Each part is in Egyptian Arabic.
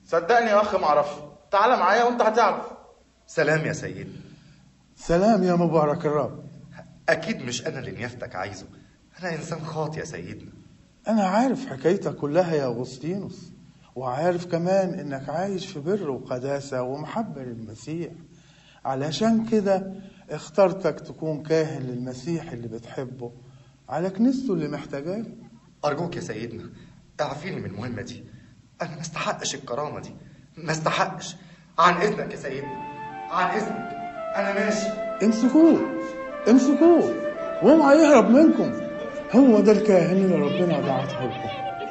صدقني يا اخ معرفش تعال معايا وانت هتعرف سلام يا سيدي سلام يا مبارك الرب أكيد مش أنا اللي نيافتك عايزه أنا إنسان خاطئ يا سيدنا أنا عارف حكايتك كلها يا أغسطينوس وعارف كمان إنك عايش في بر وقداسة ومحبة للمسيح علشان كده اخترتك تكون كاهن للمسيح اللي بتحبه على كنيسته اللي محتاجاه أرجوك يا سيدنا اعفيني من المهمة دي أنا ما استحقش الكرامة دي ما استحقش عن إذنك يا سيدنا عن إذنك أنا ماشي امسكوه امسكوه واوعى يهرب منكم هو ده الكاهن اللي ربنا بعته لكم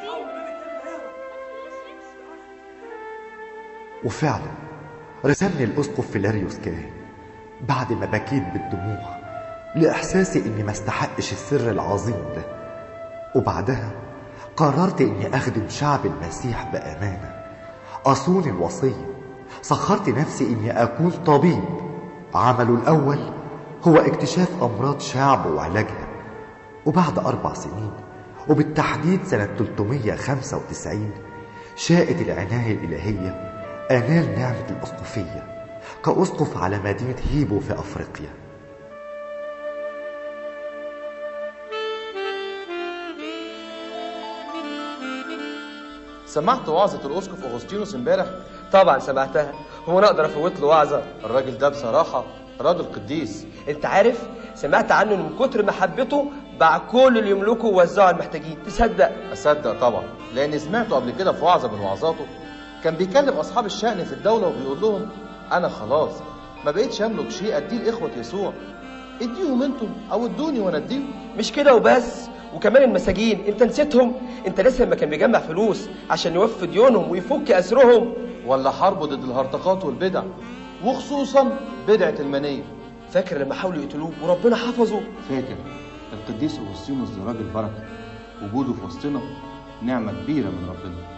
وفعلا رسمني الأسقف فيلاريوس كاهن بعد ما بكيت بالدموع لإحساسي إني ما استحقش السر العظيم ده وبعدها قررت إني أخدم شعب المسيح بأمانة أصون الوصية سخرت نفسي إني أكون طبيب عمله الأول هو اكتشاف أمراض شعب وعلاجها وبعد أربع سنين وبالتحديد سنة 395 شاءت العناية الإلهية أنال نعمة الأسقفية كأسقف على مدينة هيبو في أفريقيا سمعت وعظة الأسقف أغسطينوس امبارح طبعا سمعتها هو انا اقدر افوت له وعظه الراجل ده بصراحة راجل قديس انت عارف سمعت عنه إن من كتر محبته باع كل اللي يملكه ووزعه على المحتاجين تصدق أصدق طبعا لأن سمعته قبل كده في وعظة من وعظاته كان بيكلم أصحاب الشأن في الدولة وبيقول لهم أنا خلاص ما بقيتش أملك شيء أديه لإخوة يسوع اديهم انتم أو ادوني وأنا أديهم مش كده وبس وكمان المساجين انت نسيتهم انت لسه لما كان بيجمع فلوس عشان يوفي ديونهم ويفك اسرهم ولا حربه ضد الهرطقات والبدع وخصوصا بدعة المنية فاكر لما حاولوا يقتلوه وربنا حفظه فاكر القديس أغسطينوس ده راجل بركة وجوده في وسطنا نعمة كبيرة من ربنا